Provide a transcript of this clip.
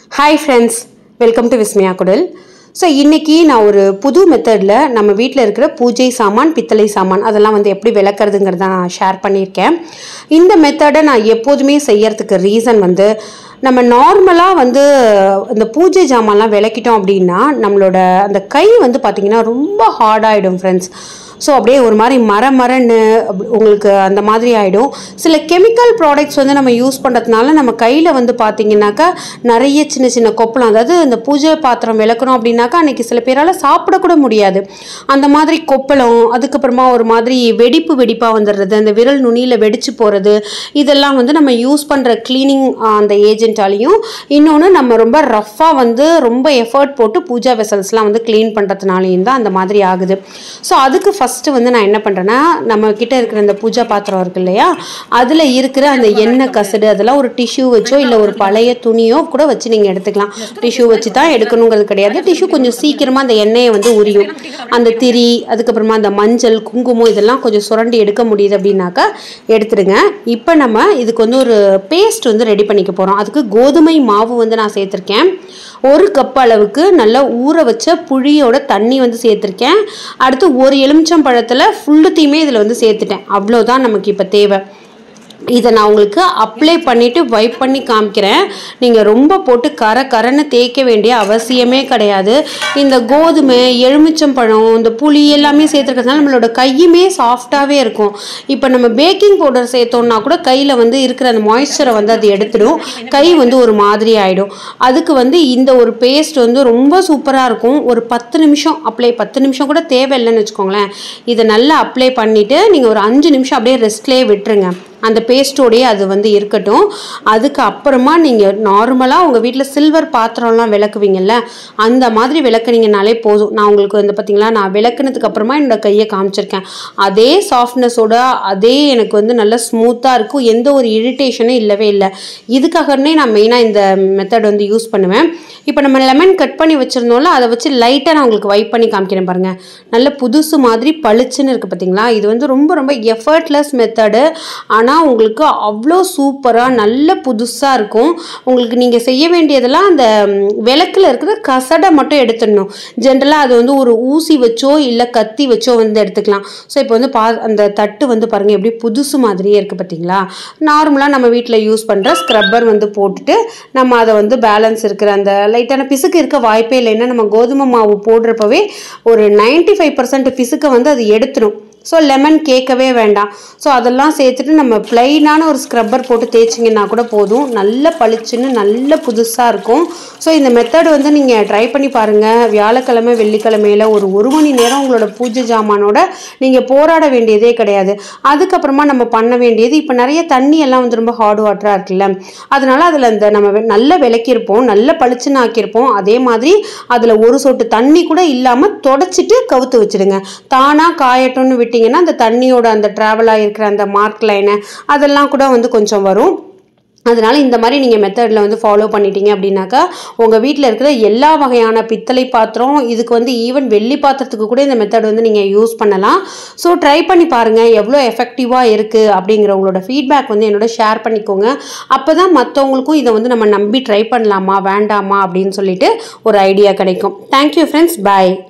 hi friends welcome to Vismaya குடல் so இன்றைக்கி நான் ஒரு புது மெத்தடில் நம்ம வீட்டில் இருக்கிற பூஜை சாமான் பித்தளை சாமான் அதெல்லாம் வந்து எப்படி விளக்குறதுங்கிறத நான் ஷேர் பண்ணியிருக்கேன் இந்த மெத்தடை நான் எப்போதுமே செய்யறதுக்கு ரீசன் வந்து நம்ம நார்மலாக வந்து இந்த பூஜை ஜாமான்லாம் விளக்கிட்டோம் அப்படின்னா நம்மளோட அந்த கை வந்து பார்த்திங்கன்னா ரொம்ப ஹார்டாகிடும் ஃப்ரெண்ட்ஸ் ஸோ அப்படியே ஒரு மாதிரி மர மரன்னு அப்படி உங்களுக்கு அந்த மாதிரி ஆகிடும் சில கெமிக்கல் ப்ராடக்ட்ஸ் வந்து நம்ம யூஸ் பண்ணுறதுனால நம்ம கையில் வந்து பார்த்தீங்கன்னாக்கா நிறைய சின்ன சின்ன கொப்பளம் அதாவது இந்த பூஜை பாத்திரம் விளக்கணும் அப்படின்னாக்கா அன்றைக்கி சில பேரால் சாப்பிடக்கூட முடியாது அந்த மாதிரி கொப்பளம் அதுக்கப்புறமா ஒரு மாதிரி வெடிப்பு வெடிப்பாக வந்துடுறது அந்த விரல் நுனியில் வெடிச்சு போகிறது இதெல்லாம் வந்து நம்ம யூஸ் பண்ணுற க்ளீனிங் அந்த ஏஜென்ட்டாலையும் இன்னொன்று நம்ம ரொம்ப ரஃப்பாக வந்து ரொம்ப எஃபர்ட் போட்டு பூஜா வெசல்ஸ்லாம் வந்து க்ளீன் பண்ணுறதுனாலையும் தான் அந்த மாதிரி ஆகுது ஸோ அதுக்கு ஃபஸ்ட்டு வந்து நான் என்ன பண்ணுறேன்னா நம்ம கிட்ட இருக்கிற அந்த பூஜா பாத்திரம் இருக்கு இல்லையா அதில் இருக்கிற அந்த எண்ணெய் கசடு அதெல்லாம் ஒரு டிஷ்யூ வச்சோ இல்லை ஒரு பழைய துணியோ கூட வச்சு நீங்கள் எடுத்துக்கலாம் டிஷ்யூ வச்சு தான் எடுக்கணுங்கிறது கிடையாது டிஷ்யூ கொஞ்சம் சீக்கிரமாக அந்த எண்ணெயை வந்து உரியும் அந்த திரி அதுக்கப்புறமா அந்த மஞ்சள் குங்குமம் இதெல்லாம் கொஞ்சம் சுரண்டி எடுக்க முடியுது அப்படின்னாக்கா எடுத்துடுங்க இப்போ நம்ம இதுக்கு வந்து ஒரு பேஸ்ட் வந்து ரெடி பண்ணிக்க போகிறோம் அதுக்கு கோதுமை மாவு வந்து நான் சேர்த்துருக்கேன் ஒரு கப் அளவுக்கு நல்லா ஊற வச்ச புளியோட தண்ணி வந்து சேர்த்துருக்கேன் அடுத்து ஒரு எலுமிச்சம் பழத்தில் ஃபுல்லுத்தையுமே இதில் வந்து சேர்த்துட்டேன் அவ்வளோதான் நமக்கு இப்போ தேவை இதை நான் உங்களுக்கு அப்ளை பண்ணிவிட்டு வைப் பண்ணி காமிக்கிறேன் நீங்கள் ரொம்ப போட்டு கரை கரைன்னு தேய்க்க வேண்டிய அவசியமே கிடையாது இந்த கோதுமை எலுமிச்சம் பழம் இந்த புளி எல்லாமே சேர்த்துருக்கிறதுனால நம்மளோட கையுமே சாஃப்டாகவே இருக்கும் இப்போ நம்ம பேக்கிங் பவுடர் சேர்த்தோம்னா கூட கையில் வந்து இருக்கிற அந்த மாய்ஸ்சரை வந்து அது எடுத்துடும் கை வந்து ஒரு மாதிரி ஆகிடும் அதுக்கு வந்து இந்த ஒரு பேஸ்ட் வந்து ரொம்ப சூப்பராக இருக்கும் ஒரு பத்து நிமிஷம் அப்ளை பத்து நிமிஷம் கூட தேவையில்லைன்னு வச்சுக்கோங்களேன் இதை நல்லா அப்ளை பண்ணிவிட்டு நீங்கள் ஒரு அஞ்சு நிமிஷம் அப்படியே ரெஸ்ட்லேயே விட்டுருங்க அந்த பேஸ்ட்டோடையே அது வந்து இருக்கட்டும் அதுக்கு அப்புறமா நீங்கள் நார்மலாக உங்கள் வீட்டில் சில்வர் பாத்திரம்லாம் விளக்குவீங்கல்ல அந்த மாதிரி விளக்குனீங்கனாலே போதும் நான் உங்களுக்கு வந்து பார்த்தீங்களா நான் விளக்குனதுக்கு அப்புறமா என்னோட கையை காமிச்சிருக்கேன் அதே சாஃப்ட்னஸோட அதே எனக்கு வந்து நல்லா ஸ்மூத்தாக இருக்கும் எந்த ஒரு இரிட்டேஷனும் இல்லவே இல்லை இதுக்காகனே நான் மெயினாக இந்த மெத்தட் வந்து யூஸ் பண்ணுவேன் இப்போ நம்ம லெமன் கட் பண்ணி வச்சுருந்தோம்ல அதை வச்சு லைட்டாக நான் உங்களுக்கு வைப் பண்ணி காமிக்கிறேன் பாருங்கள் நல்ல புதுசு மாதிரி பளிச்சுன்னு இருக்குது பார்த்தீங்களா இது வந்து ரொம்ப ரொம்ப எஃபர்ட்லெஸ் மெத்தடு ஆனால் உங்களுக்கு அவ்வளோ சூப்பராக நல்ல புதுசாக இருக்கும் உங்களுக்கு நீங்கள் செய்ய வேண்டியதெல்லாம் அந்த விளக்கில் இருக்கிற கசடை மட்டும் எடுத்துடணும் ஜென்ரலாக அது வந்து ஒரு ஊசி வச்சோ இல்லை கத்தி வச்சோ வந்து எடுத்துக்கலாம் ஸோ இப்போ வந்து பா அந்த தட்டு வந்து பாருங்கள் எப்படி புதுசு மாதிரியே இருக்குது பார்த்தீங்களா நார்மலாக நம்ம வீட்டில் யூஸ் பண்ணுற ஸ்க்ரப்பர் வந்து போட்டுட்டு நம்ம அதை வந்து பேலன்ஸ் இருக்கிற அந்த லைட்டான பிசுக்கு இருக்க வாய்ப்பே இல்லை ஏன்னா நம்ம கோதுமை மாவு போடுறப்பவே ஒரு நைன்டி ஃபைவ் பர்சன்ட் பிசுக்கை வந்து அது எடுத்துடும் ஸோ லெமன் கேட்கவே வேண்டாம் ஸோ அதெல்லாம் சேர்த்துட்டு நம்ம ப்ளைனான ஒரு ஸ்க்ரப்பர் போட்டு தேய்ச்சிங்கன்னா கூட போதும் நல்ல பளிச்சுன்னு நல்ல புதுசாக இருக்கும் ஸோ இந்த மெத்தட் வந்து நீங்கள் ட்ரை பண்ணி பாருங்கள் வியாழக்கிழமை வெள்ளிக்கிழமையில் ஒரு ஒரு மணி நேரம் உங்களோட பூஜை ஜாமானோட நீங்கள் போராட வேண்டியதே கிடையாது அதுக்கப்புறமா நம்ம பண்ண வேண்டியது இப்போ நிறைய தண்ணி எல்லாம் வந்து ரொம்ப ஹார்ட் வாட்டராக இருக்குல்ல அதனால அதில் இந்த நம்ம வெ- நல்ல விளக்கியிருப்போம் நல்ல பளிச்சுன்னு ஆக்கியிருப்போம் அதே மாதிரி அதில் ஒரு சொட்டு தண்ணி கூட இல்லாமல் தொடச்சிட்டு கவுத்து வச்சிடுங்க தானாக காயட்டும்னு விட்டிங்கன்னா அந்த தண்ணியோட அந்த ட்ராவல் ஆகிருக்கிற அந்த மார்க் லைனு அதெல்லாம் கூட வந்து கொஞ்சம் வரும் அதனால இந்த மாதிரி நீங்கள் மெத்தடில் வந்து ஃபாலோ பண்ணிட்டீங்க அப்படின்னாக்கா உங்கள் வீட்டில் இருக்கிற எல்லா வகையான பித்தளை பாத்திரம் இதுக்கு வந்து ஈவன் வெள்ளி பாத்திரத்துக்கு கூட இந்த மெத்தட் வந்து நீங்கள் யூஸ் பண்ணலாம் ஸோ ட்ரை பண்ணி பாருங்கள் எவ்வளோ எஃபெக்டிவாக இருக்குது அப்படிங்கிற உங்களோட ஃபீட்பேக் வந்து என்னோட ஷேர் பண்ணிக்கோங்க அப்போ தான் மற்றவங்களுக்கும் இதை வந்து நம்ம நம்பி ட்ரை பண்ணலாமா வேண்டாமா அப்படின்னு சொல்லிட்டு ஒரு ஐடியா கிடைக்கும் தேங்க்யூ ஃப்ரெண்ட்ஸ் பை